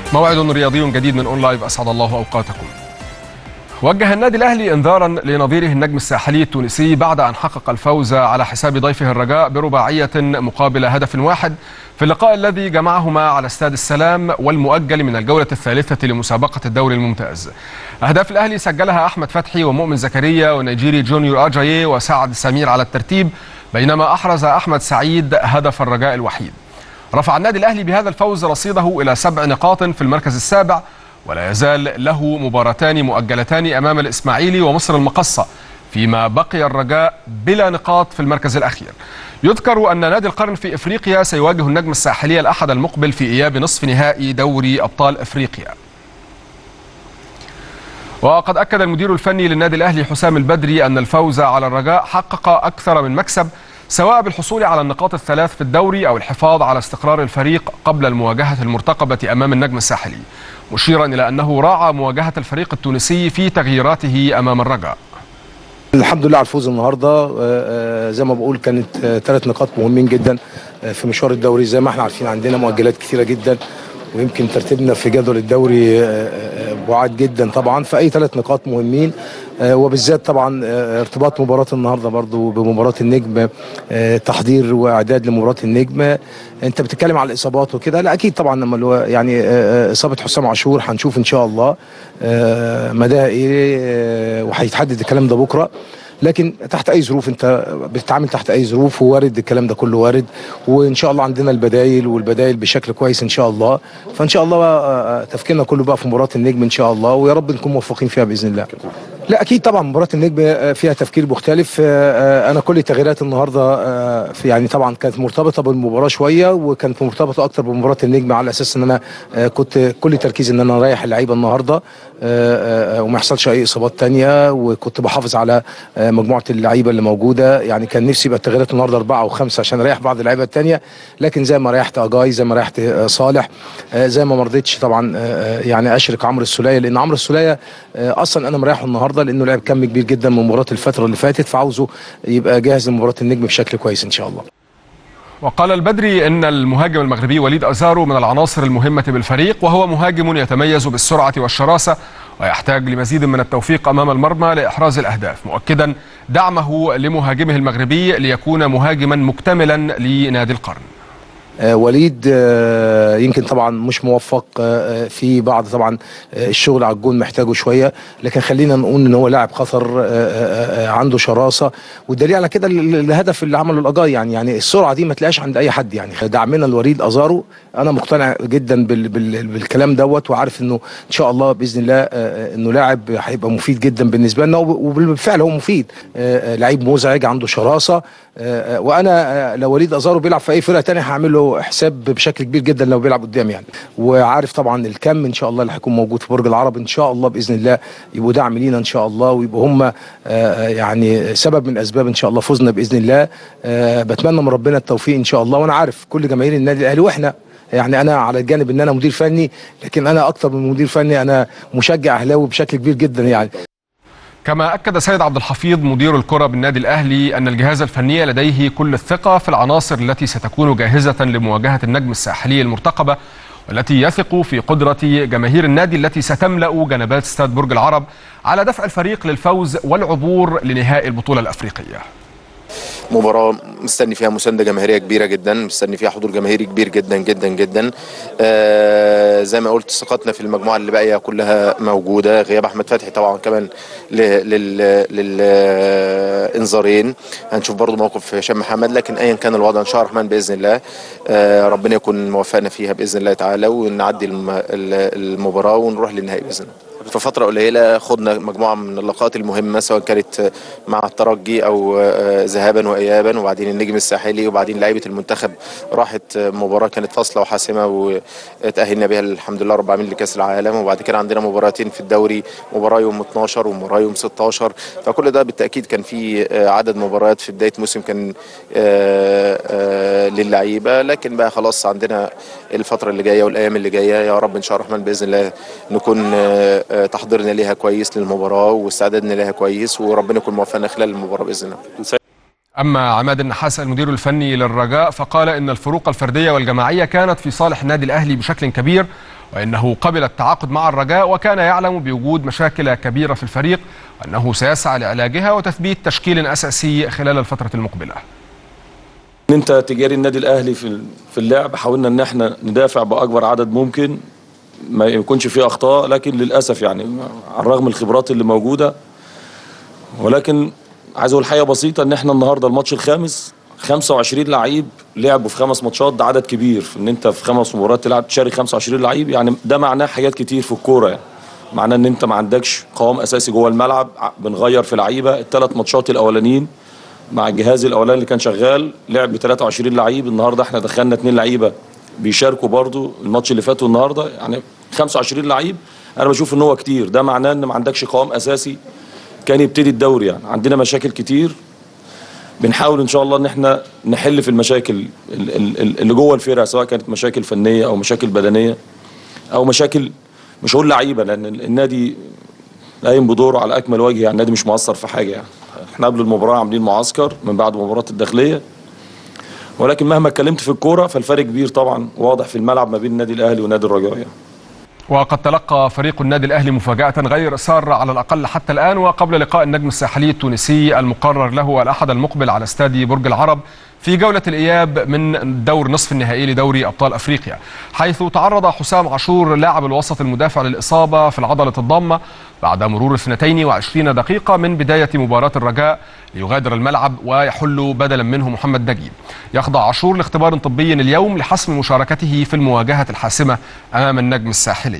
موعد رياضي جديد من اون لايف اسعد الله اوقاتكم. وجه النادي الاهلي انذارا لنظيره النجم الساحلي التونسي بعد ان حقق الفوز على حساب ضيفه الرجاء برباعيه مقابل هدف واحد في اللقاء الذي جمعهما على استاد السلام والمؤجل من الجوله الثالثه لمسابقه الدوري الممتاز. اهداف الاهلي سجلها احمد فتحي ومؤمن زكريا ونيجيري جونيور اجاييه وسعد سمير على الترتيب بينما احرز احمد سعيد هدف الرجاء الوحيد. رفع النادي الاهلي بهذا الفوز رصيده الى سبع نقاط في المركز السابع ولا يزال له مباراتان مؤجلتان امام الاسماعيلي ومصر المقصه فيما بقي الرجاء بلا نقاط في المركز الاخير. يذكر ان نادي القرن في افريقيا سيواجه النجم الساحلي الاحد المقبل في اياب نصف نهائي دوري ابطال افريقيا. وقد اكد المدير الفني للنادي الاهلي حسام البدري ان الفوز على الرجاء حقق اكثر من مكسب سواء بالحصول على النقاط الثلاث في الدوري او الحفاظ على استقرار الفريق قبل المواجهه المرتقبه امام النجم الساحلي مشيرا الى انه راعى مواجهه الفريق التونسي في تغييراته امام الرجاء الحمد لله على الفوز النهارده زي ما بقول كانت ثلاث نقاط مهمين جدا في مشوار الدوري زي ما احنا عارفين عندنا مؤجلات كثيره جدا ويمكن ترتيبنا في جدول الدوري بعاد جدا طبعا فاي ثلاث نقاط مهمين وبالذات طبعا ارتباط مباراه النهارده برضو بمباراه النجم تحضير واعداد لمباراه النجم انت بتتكلم على الاصابات وكده لا اكيد طبعا لما يعني اصابه حسام عاشور هنشوف ان شاء الله مداها ايه وهيتحدد الكلام ده بكره لكن تحت اي ظروف انت بتتعامل تحت اي ظروف ووارد الكلام ده كله وارد وان شاء الله عندنا البدايل والبدايل بشكل كويس ان شاء الله فان شاء الله تفكيرنا كله بقى في مباراه النجم ان شاء الله ويا رب نكون موفقين فيها باذن الله لا اكيد طبعا مباراه النجم فيها تفكير مختلف انا كل تغييرات النهارده في يعني طبعا كانت مرتبطه بالمباراه شويه وكانت مرتبطه اكتر بمباراه النجم على اساس ان انا كنت كل تركيزي ان انا اريح اللعيبه النهارده وما يحصلش اي اصابات تانية وكنت بحافظ على مجموعه اللعيبه اللي موجوده يعني كان نفسي يبقى التغييرات النهارده اربعه او خمسه عشان اريح بعض اللعيبه التانية لكن زي ما ريحت اجاي زي ما ريحت صالح زي ما ما رضيتش طبعا يعني اشرك عمرو السوليه لان عمرو السوليه اصلا انا مريحه النهارده لانه لعب كم كبير جدا من مباراه الفتره اللي فاتت فعاوزه يبقى جاهز لمباراه النجم بشكل كويس ان شاء الله وقال البدري ان المهاجم المغربي وليد ازارو من العناصر المهمه بالفريق وهو مهاجم يتميز بالسرعه والشراسه ويحتاج لمزيد من التوفيق امام المرمى لاحراز الاهداف مؤكدا دعمه لمهاجمه المغربي ليكون مهاجما مكتملا لنادي القرن آه وليد آه يمكن طبعا مش موفق آه في بعض طبعا الشغل على الجون محتاجه شويه لكن خلينا نقول ان هو لاعب خطر عنده شراسه والدليل على كده الهدف اللي عمله الاجاي يعني يعني السرعه دي ما تلاقيش عند اي حد يعني دعمنا لوليد ازارو انا مقتنع جدا بال بال بالكلام دوت وعارف انه ان شاء الله باذن الله انه لاعب هيبقى مفيد جدا بالنسبه لنا وبالفعل هو مفيد لعيب مزعج عنده شراسه وانا لو وليد ازارو بيلعب في اي فرقه ثانيه هعمل له حساب بشكل كبير جدا لو بيلعب قدام يعني وعارف طبعا الكم ان شاء الله اللي هيكون موجود في برج العرب ان شاء الله باذن الله يبقوا دعم لينا ان شاء الله ويبقوا هم يعني سبب من اسباب ان شاء الله فوزنا باذن الله بتمنى من ربنا التوفيق ان شاء الله وانا عارف كل جماهير النادي الاهلي واحنا يعني انا على الجانب ان انا مدير فني لكن انا اكتر من مدير فني انا مشجع اهلاوي بشكل كبير جدا يعني كما أكد سيد عبد الحفيظ مدير الكرة بالنادي الأهلي أن الجهاز الفني لديه كل الثقة في العناصر التي ستكون جاهزة لمواجهة النجم الساحلي المرتقبة والتي يثق في قدرة جماهير النادي التي ستملأ جنبات استاد برج العرب على دفع الفريق للفوز والعبور لنهائي البطولة الأفريقية مباراه مستني فيها مسانده جماهيريه كبيره جدا مستني فيها حضور جماهيري كبير جدا جدا جدا آه زي ما قلت ثقتنا في المجموعه اللي باقيه كلها موجوده غياب احمد فتحي طبعا كمان للانذارين هنشوف برضو موقف هشام محمد لكن ايا كان الوضع ان شاء الله الرحمن باذن الله آه ربنا يكون موفقنا فيها باذن الله تعالى ونعدي المباراه ونروح للنهائي باذن الله في فترة قليلة خدنا مجموعة من اللقاءات المهمة سواء كانت مع الترجي أو ذهابا وإيابا وبعدين النجم الساحلي وبعدين لعيبة المنتخب راحت مباراة كانت فاصلة وحاسمة وتأهلنا بها الحمد لله رب العالمين لكأس العالم وبعد كده عندنا مباراتين في الدوري مباراة يوم 12 ومباراة يوم 16 فكل ده بالتأكيد كان في عدد مباريات في بداية موسم كان للعيبة لكن بقى خلاص عندنا الفترة اللي جاية والأيام اللي جاية يا رب إن شاء الله الرحمن بإذن الله نكون تحضيرنا ليها كويس للمباراه واستعدادنا ليها كويس وربنا يكون موفقنا خلال المباراه باذن الله أما عماد النحاس المدير الفني للرجاء فقال إن الفروق الفردية والجماعية كانت في صالح النادي الأهلي بشكل كبير وإنه قبل التعاقد مع الرجاء وكان يعلم بوجود مشاكل كبيرة في الفريق وأنه سيسعى لعلاجها وتثبيت تشكيل أساسي خلال الفترة المقبلة ان انت تجاري النادي الاهلي في في اللعب حاولنا ان احنا ندافع باكبر عدد ممكن ما يكونش فيه اخطاء لكن للاسف يعني على الرغم من الخبرات اللي موجوده ولكن عايز اقول حاجه بسيطه ان احنا النهارده الماتش الخامس 25 لعيب لعبوا في خمس ماتشات ده عدد كبير في ان انت في خمس مباريات تلعب تشارك 25 لعيب يعني ده معناه حاجات كتير في الكوره يعني معناه ان انت ما عندكش قوام اساسي جوه الملعب بنغير في لعيبه الثلاث ماتشات الاولانيين مع الجهاز الاولاني اللي كان شغال لعب ب 23 لعيب النهارده احنا دخلنا اثنين لعيبه بيشاركوا برضو الماتش اللي فات والنهارده يعني 25 لعيب انا بشوف ان هو كتير ده معناه ان ما عندكش قوام اساسي كان يبتدي الدوري يعني عندنا مشاكل كتير بنحاول ان شاء الله ان احنا نحل في المشاكل اللي جوه الفرقه سواء كانت مشاكل فنيه او مشاكل بدنيه او مشاكل مش هقول لعيبه لان النادي قايم بدوره على اكمل وجه يعني النادي مش مقصر في حاجه يعني احنا قبل المباراه عاملين معسكر من بعد مباراه الداخليه ولكن مهما اتكلمت في الكوره فالفرق كبير طبعا واضح في الملعب ما بين النادي الاهلي ونادي الرجاء يعني. وقد تلقى فريق النادي الأهلي مفاجأة غير سارة على الأقل حتى الآن وقبل لقاء النجم الساحلي التونسي المقرر له الأحد المقبل على استاد برج العرب في جولة الإياب من دور نصف النهائي لدوري أبطال أفريقيا حيث تعرض حسام عاشور لاعب الوسط المدافع للإصابة في العضلة الضمة بعد مرور 22 دقيقة من بداية مباراة الرجاء ليغادر الملعب ويحل بدلا منه محمد نجيب يخضع عاشور لاختبار طبي اليوم لحسم مشاركته في المواجهة الحاسمة أمام النجم الساحلي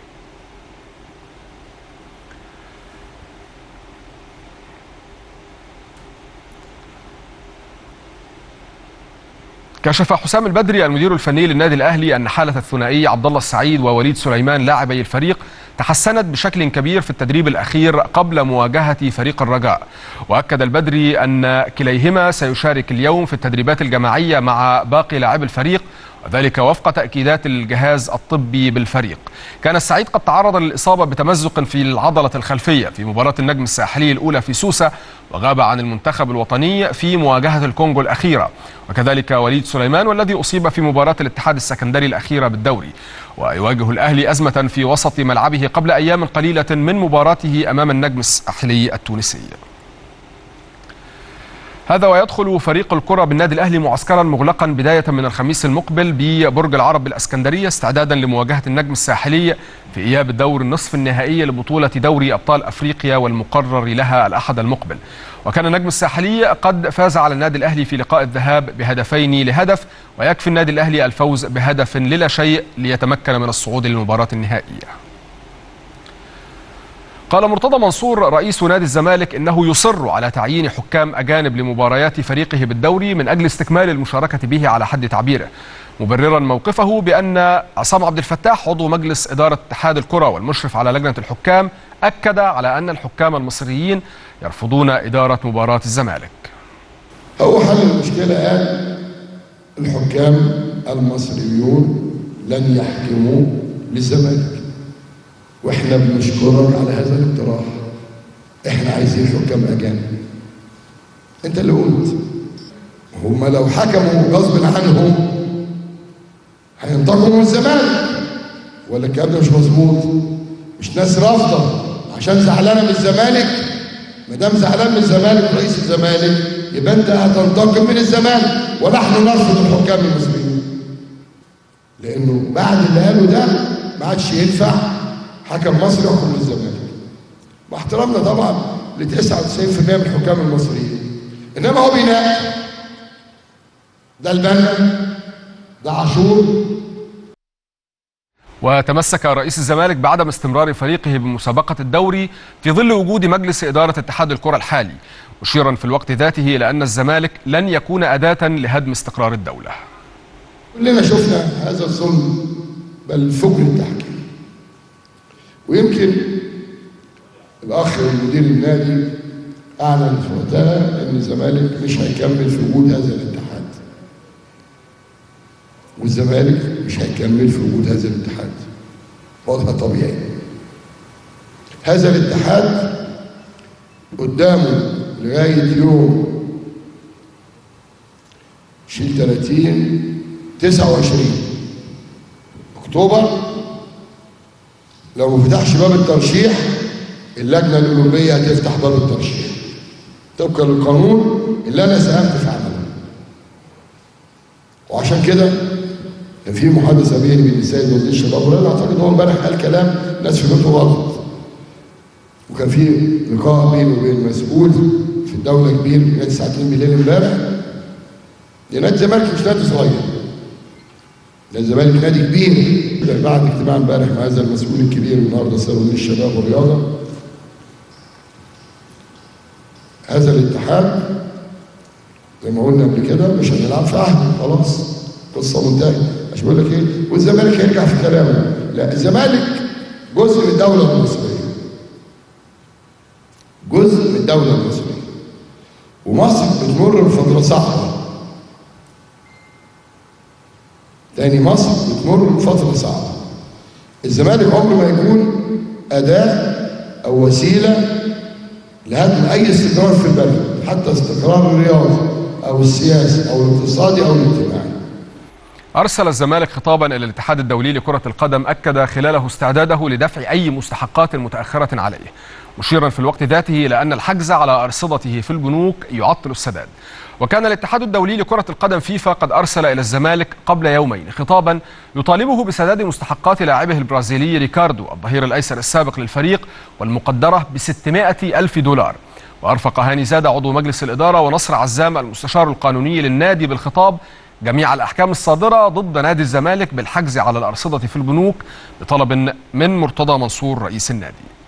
كشف حسام البدري المدير الفني للنادي الاهلي ان حاله الثنائي عبد الله السعيد ووليد سليمان لاعبي الفريق تحسنت بشكل كبير في التدريب الاخير قبل مواجهه فريق الرجاء واكد البدري ان كليهما سيشارك اليوم في التدريبات الجماعيه مع باقي لاعبي الفريق وذلك وفق تأكيدات الجهاز الطبي بالفريق كان السعيد قد تعرض للإصابة بتمزق في العضلة الخلفية في مباراة النجم الساحلي الأولى في سوسة وغاب عن المنتخب الوطني في مواجهة الكونغو الأخيرة وكذلك وليد سليمان والذي أصيب في مباراة الاتحاد السكندري الأخيرة بالدوري ويواجه الأهلي أزمة في وسط ملعبه قبل أيام قليلة من مباراته أمام النجم الساحلي التونسي هذا ويدخل فريق الكرة بالنادي الأهلي معسكرا مغلقا بداية من الخميس المقبل ببرج العرب بالأسكندرية استعدادا لمواجهة النجم الساحلي في إياب الدور النصف النهائي لبطولة دوري أبطال أفريقيا والمقرر لها الأحد المقبل وكان النجم الساحلي قد فاز على النادي الأهلي في لقاء الذهاب بهدفين لهدف ويكفي النادي الأهلي الفوز بهدف للا شيء ليتمكن من الصعود للمباراة النهائية قال مرتضى منصور رئيس نادي الزمالك انه يصر على تعيين حكام اجانب لمباريات فريقه بالدوري من اجل استكمال المشاركه به على حد تعبيره مبررا موقفه بان عصام عبد الفتاح عضو مجلس اداره اتحاد الكره والمشرف على لجنه الحكام اكد على ان الحكام المصريين يرفضون اداره مباراه الزمالك. هو حل المشكله قال الحكام المصريون لن يحكموا للزمالك واحنا بنشكرك على هذا الاقتراح احنا عايزين حكام اجانب انت اللي قلت هم لو حكموا غصب عنهم هينتقموا من الزمالك ولا الكلام ده مش مظبوط مش ناس رافضه عشان زعلانه من الزمالك ما دام زعلان من الزمالك رئيس الزمالك يبقى انت هتنتقم من الزمالك ونحن نرفض الحكام المصريين لانه بعد اللي قاله ده ما عادش ينفع حكم مصري يحكم للزمالك مع احترامنا طبعا ل 99% من الحكام المصريين انما هو بيناقش ده البنا ده عاشور وتمسك رئيس الزمالك بعدم استمرار فريقه بمسابقة الدوري في ظل وجود مجلس إدارة اتحاد الكرة الحالي مشيرا في الوقت ذاته إلى أن الزمالك لن يكون أداة لهدم استقرار الدولة كلنا شفنا هذا الظلم بل فجر التحكيم ويمكن الاخ مدير النادي اعلن في وقتها ان الزمالك مش هيكمل في وجود هذا الاتحاد والزمالك مش هيكمل في وجود هذا الاتحاد وضع طبيعي هذا الاتحاد قدامه لغايه يوم شيل 30 29 اكتوبر لو ما فتحش باب الترشيح اللجنه الاولمبيه هتفتح باب الترشيح طبقا للقانون اللي انا ساهمت في عمله وعشان كده كان في محادثه بيني وبين السيد وزير الشباب وانا اعتقد هو امبارح قال كلام ناس فهمته غلط وكان في لقاء بيني وبين مسؤول في الدوله كبير لغايه الساعه 2 بالليل امبارح نادي الزمالك مش نادي صغير نادي الزمالك نادي كبير بعد اجتماع امبارح مع هذا المسؤول الكبير النهارده سيد وزير الشباب والرياضه هذا الاتحاد زي ما قلنا قبل كده مش هنلعب في عهد خلاص قصه منتهيه مش بقول لك ايه والزمالك هيرجع في كلامه لا الزمالك جزء من الدوله المصريه جزء من الدوله المصريه ومصر بتمر بفتره صعبه تاني مصر بتمر بفتره صعبه الزمالك عمره ما يكون اداه او وسيله لهدم اي استقرار في البلد حتى استقرار الرياضي او السياسي او الاقتصادي او الاجتماعي أرسل الزمالك خطابا إلى الاتحاد الدولي لكرة القدم أكد خلاله استعداده لدفع أي مستحقات متأخرة عليه مشيرا في الوقت ذاته إلى أن الحجز على أرصدته في البنوك يعطل السداد وكان الاتحاد الدولي لكرة القدم فيفا قد أرسل إلى الزمالك قبل يومين خطابا يطالبه بسداد مستحقات لاعبه البرازيلي ريكاردو الظهير الأيسر السابق للفريق والمقدرة ب 600 ألف دولار وأرفق هاني زاد عضو مجلس الإدارة ونصر عزام المستشار القانوني للنادي بالخطاب جميع الأحكام الصادرة ضد نادي الزمالك بالحجز على الأرصدة في البنوك بطلب من مرتضى منصور رئيس النادي